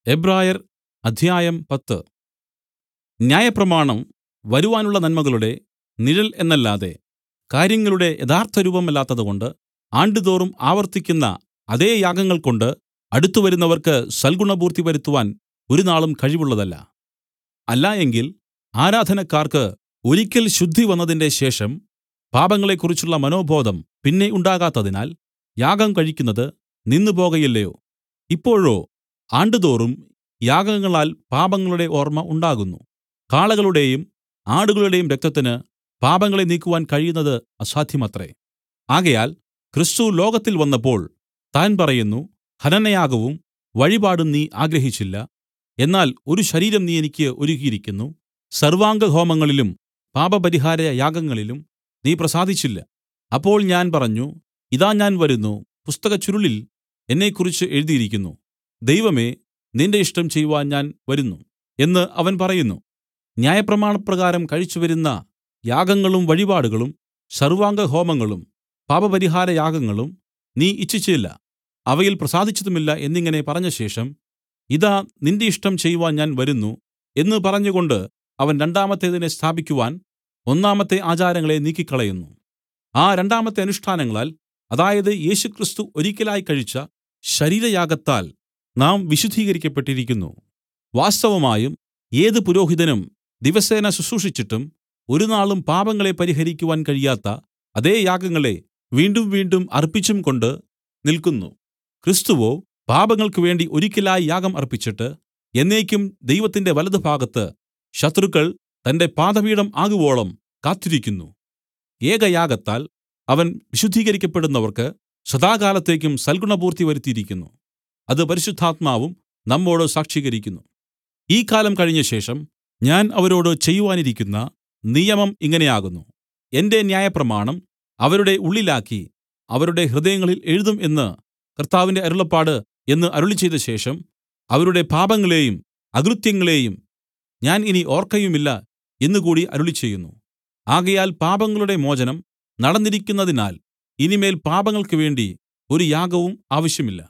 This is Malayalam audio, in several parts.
എബ്രായർ അധ്യായം പത്ത് ന്യായപ്രമാണം വരുവാനുള്ള നന്മകളുടെ നിഴൽ എന്നല്ലാതെ കാര്യങ്ങളുടെ യഥാർത്ഥരൂപമല്ലാത്തതുകൊണ്ട് ആണ്ടുതോറും ആവർത്തിക്കുന്ന അതേ യാഗങ്ങൾകൊണ്ട് അടുത്തുവരുന്നവർക്ക് സൽഗുണപൂർത്തി വരുത്തുവാൻ ഒരുനാളും കഴിവുള്ളതല്ല അല്ല എങ്കിൽ ആരാധനക്കാർക്ക് ഒരിക്കൽ ശുദ്ധി വന്നതിന്റെ ശേഷം പാപങ്ങളെക്കുറിച്ചുള്ള മനോബോധം പിന്നെ ഉണ്ടാകാത്തതിനാൽ യാഗം കഴിക്കുന്നത് നിന്നുപോകയില്ലയോ ഇപ്പോഴോ ആണ്ടുതോറും യാഗങ്ങളാൽ പാപങ്ങളുടെ ഓർമ്മ ഉണ്ടാകുന്നു കാളകളുടെയും ആടുകളുടെയും രക്തത്തിന് പാപങ്ങളെ നീക്കുവാൻ കഴിയുന്നത് അസാധ്യമത്രേ ആകയാൽ ക്രിസ്തു ലോകത്തിൽ വന്നപ്പോൾ താൻ പറയുന്നു ഹനനയാഗവും വഴിപാടും നീ ആഗ്രഹിച്ചില്ല എന്നാൽ ഒരു ശരീരം നീ എനിക്ക് ഒരുക്കിയിരിക്കുന്നു സർവ്വാംഗഹോമങ്ങളിലും പാപപരിഹാര യാഗങ്ങളിലും നീ പ്രസാദിച്ചില്ല അപ്പോൾ ഞാൻ പറഞ്ഞു ഇതാ ഞാൻ വരുന്നു പുസ്തകച്ചുരുളിൽ എന്നെക്കുറിച്ച് എഴുതിയിരിക്കുന്നു ദൈവമേ നിന്റെ ഇഷ്ടം ചെയ്‌വാൻ ഞാൻ വരുന്നു എന്ന് അവൻ പറയുന്നു ന്യായപ്രമാണപ്രകാരം കഴിച്ചുവരുന്ന യാഗങ്ങളും വഴിപാടുകളും സർവ്വാംഗഹോമങ്ങളും പാപപരിഹാര യാഗങ്ങളും നീ ഇച്ഛിച്ചില്ല അവയിൽ പ്രസാദിച്ചതുമില്ല എന്നിങ്ങനെ പറഞ്ഞശേഷം ഇതാ നിന്റെ ഇഷ്ടം ചെയ്‌വാൻ ഞാൻ വരുന്നു എന്ന് പറഞ്ഞുകൊണ്ട് അവൻ രണ്ടാമത്തേതിനെ സ്ഥാപിക്കുവാൻ ഒന്നാമത്തെ ആചാരങ്ങളെ നീക്കിക്കളയുന്നു ആ രണ്ടാമത്തെ അനുഷ്ഠാനങ്ങളാൽ അതായത് യേശുക്രിസ്തു ഒരിക്കലായി കഴിച്ച ശരീരയാഗത്താൽ നാം വിശുദ്ധീകരിക്കപ്പെട്ടിരിക്കുന്നു വാസ്തവമായും ഏത് പുരോഹിതനും ദിവസേന ശുശ്രൂഷിച്ചിട്ടും ഒരുനാളും പാപങ്ങളെ പരിഹരിക്കുവാൻ കഴിയാത്ത അതേ യാഗങ്ങളെ വീണ്ടും വീണ്ടും അർപ്പിച്ചും കൊണ്ട് നില്ക്കുന്നു ക്രിസ്തുവോ പാപങ്ങൾക്ക് വേണ്ടി ഒരിക്കലായി യാഗം അർപ്പിച്ചിട്ട് എന്നേക്കും ദൈവത്തിന്റെ വലത്തുഭാഗത്ത് ശത്രുക്കൾ തന്റെ പാദപീഠം ആകുവോളം കാത്തിരിക്കുന്നു ഏകയാഗത്താൽ അവൻ വിശുദ്ധീകരിക്കപ്പെടുന്നവർക്ക് സദാകാലത്തേക്കും സൽഗുണപൂർത്തി വരുത്തിയിരിക്കുന്നു അത് പരിശുദ്ധാത്മാവും നമ്മോട് സാക്ഷീകരിക്കുന്നു ഈ കാലം കഴിഞ്ഞശേഷം ഞാൻ അവരോട് ചെയ്യുവാനിരിക്കുന്ന നിയമം ഇങ്ങനെയാകുന്നു എന്റെ ന്യായപ്രമാണം അവരുടെ ഉള്ളിലാക്കി അവരുടെ ഹൃദയങ്ങളിൽ എഴുതും എന്ന് കർത്താവിന്റെ അരുളപ്പാട് എന്ന് അരുളിച്ചെയ്ത ശേഷം അവരുടെ പാപങ്ങളെയും അകൃത്യങ്ങളെയും ഞാൻ ഇനി ഓർക്കയുമില്ല എന്നുകൂടി അരുളിച്ചെയ്യുന്നു ആകയാൽ പാപങ്ങളുടെ മോചനം നടന്നിരിക്കുന്നതിനാൽ ഇനിമേൽ പാപങ്ങൾക്ക് വേണ്ടി ഒരു യാഗവും ആവശ്യമില്ല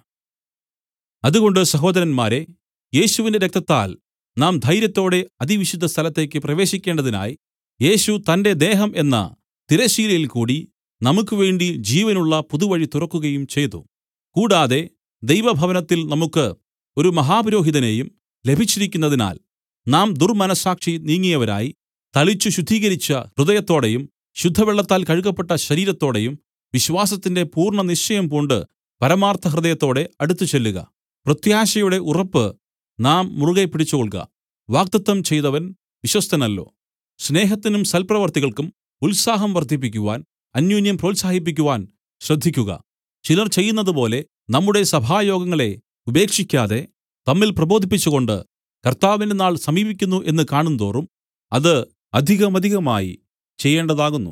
അതുകൊണ്ട് സഹോദരന്മാരെ യേശുവിന്റെ രക്തത്താൽ നാം ധൈര്യത്തോടെ അതിവിശുദ്ധ സ്ഥലത്തേക്ക് പ്രവേശിക്കേണ്ടതിനായി യേശു തന്റെ ദേഹം എന്ന തിരശ്ശീലയിൽ കൂടി നമുക്ക് വേണ്ടി ജീവനുള്ള പുതുവഴി തുറക്കുകയും ചെയ്തു കൂടാതെ ദൈവഭവനത്തിൽ നമുക്ക് ഒരു മഹാപുരോഹിതനെയും ലഭിച്ചിരിക്കുന്നതിനാൽ നാം ദുർമനസ്സാക്ഷി നീങ്ങിയവരായി തളിച്ചു ശുദ്ധീകരിച്ച ഹൃദയത്തോടെയും ശുദ്ധവെള്ളത്താൽ കഴുകപ്പെട്ട ശരീരത്തോടെയും വിശ്വാസത്തിന്റെ പൂർണ്ണ നിശ്ചയം പൂണ്ട് പരമാർത്ഥ ഹൃദയത്തോടെ അടുത്തു ചെല്ലുക പ്രത്യാശയുടെ ഉറപ്പ് നാം മുറുകെ പിടിച്ചുകൊൾക വാഗ്ദത്തം ചെയ്തവൻ വിശ്വസ്തനല്ലോ സ്നേഹത്തിനും സൽപ്രവർത്തികൾക്കും ഉത്സാഹം വർദ്ധിപ്പിക്കുവാൻ അന്യോന്യം പ്രോത്സാഹിപ്പിക്കുവാൻ ശ്രദ്ധിക്കുക ചിലർ ചെയ്യുന്നതുപോലെ നമ്മുടെ സഭായോഗങ്ങളെ ഉപേക്ഷിക്കാതെ തമ്മിൽ പ്രബോധിപ്പിച്ചുകൊണ്ട് കർത്താവിന്റെ നാൾ സമീപിക്കുന്നു എന്ന് കാണുന്തോറും അത് അധികമധികമായി ചെയ്യേണ്ടതാകുന്നു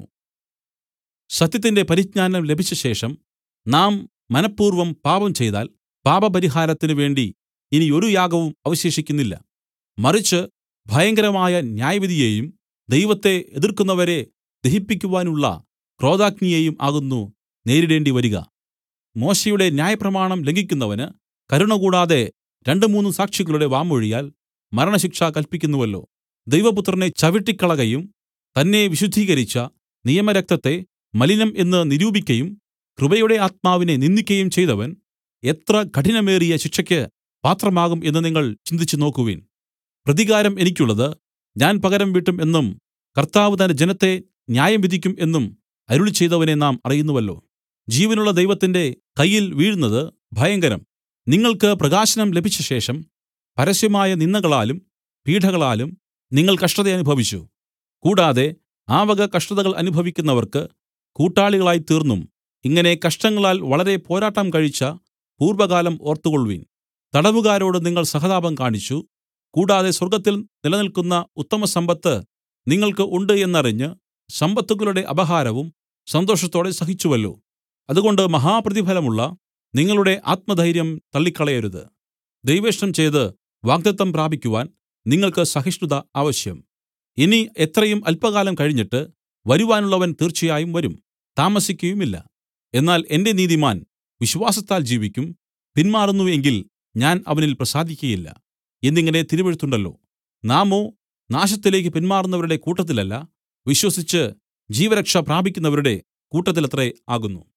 സത്യത്തിന്റെ പരിജ്ഞാനം ലഭിച്ച ശേഷം നാം മനഃപൂർവ്വം പാപം ചെയ്താൽ പാപപരിഹാരത്തിന് വേണ്ടി ഇനി ഒരു യാഗവും അവശേഷിക്കുന്നില്ല മറിച്ച് ഭയങ്കരമായ ന്യായവിധിയെയും ദൈവത്തെ എതിർക്കുന്നവരെ ദഹിപ്പിക്കുവാനുള്ള ക്രോധാഗ്നിയെയും ആകുന്നു നേരിടേണ്ടി വരിക മോശയുടെ ന്യായപ്രമാണം ലംഘിക്കുന്നവന് കരുണ കൂടാതെ രണ്ടു മൂന്ന് സാക്ഷികളുടെ വാമൊഴിയാൽ മരണശിക്ഷ കൽപ്പിക്കുന്നുവല്ലോ ദൈവപുത്രനെ ചവിട്ടിക്കളകയും തന്നെ വിശുദ്ധീകരിച്ച നിയമരക്തത്തെ മലിനം എന്ന് നിരൂപിക്കയും കൃപയുടെ ആത്മാവിനെ നിന്ദിക്കയും ചെയ്തവൻ എത്ര കഠിനമേറിയ ശിക്ഷയ്ക്ക് പാത്രമാകും എന്ന് നിങ്ങൾ ചിന്തിച്ചു നോക്കുവിൻ പ്രതികാരം എനിക്കുള്ളത് ഞാൻ പകരം വീട്ടും എന്നും കർത്താവ് തന്റെ ജനത്തെ ന്യായം വിധിക്കും എന്നും അരുളി ചെയ്തവനെ നാം അറിയുന്നുവല്ലോ ജീവനുള്ള ദൈവത്തിന്റെ കയ്യിൽ വീഴുന്നത് ഭയങ്കരം നിങ്ങൾക്ക് പ്രകാശനം ലഭിച്ച ശേഷം പരസ്യമായ നിന്ദകളാലും പീഢകളാലും നിങ്ങൾ കഷ്ടത അനുഭവിച്ചു കൂടാതെ ആ വക കഷ്ടതകൾ അനുഭവിക്കുന്നവർക്ക് കൂട്ടാളികളായി തീർന്നും ഇങ്ങനെ കഷ്ടങ്ങളാൽ വളരെ പോരാട്ടം കഴിച്ച പൂർവ്വകാലം ഓർത്തുകൊൾവിൻ തടവുകാരോട് നിങ്ങൾ സഹതാപം കാണിച്ചു കൂടാതെ സ്വർഗ്ഗത്തിൽ നിലനിൽക്കുന്ന ഉത്തമസമ്പത്ത് നിങ്ങൾക്ക് ഉണ്ട് എന്നറിഞ്ഞ് സമ്പത്തുകളുടെ അപഹാരവും സന്തോഷത്തോടെ സഹിച്ചുവല്ലോ അതുകൊണ്ട് മഹാപ്രതിഫലമുള്ള നിങ്ങളുടെ ആത്മധൈര്യം തള്ളിക്കളയരുത് ദൈവേഷ്ടം ചെയ്ത് വാഗ്ദത്തം പ്രാപിക്കുവാൻ നിങ്ങൾക്ക് സഹിഷ്ണുത ആവശ്യം ഇനി എത്രയും അല്പകാലം കഴിഞ്ഞിട്ട് വരുവാനുള്ളവൻ തീർച്ചയായും വരും താമസിക്കയുമില്ല എന്നാൽ എന്റെ നീതിമാൻ വിശ്വാസത്താൽ ജീവിക്കും പിന്മാറുന്നു എങ്കിൽ ഞാൻ അവനിൽ പ്രസാദിക്കയില്ല എന്നിങ്ങനെ തിരുവെഴുത്തുണ്ടല്ലോ നാമോ നാശത്തിലേക്ക് പിന്മാറുന്നവരുടെ കൂട്ടത്തിലല്ല വിശ്വസിച്ച് ജീവരക്ഷ പ്രാപിക്കുന്നവരുടെ കൂട്ടത്തിലത്രേ ആകുന്നു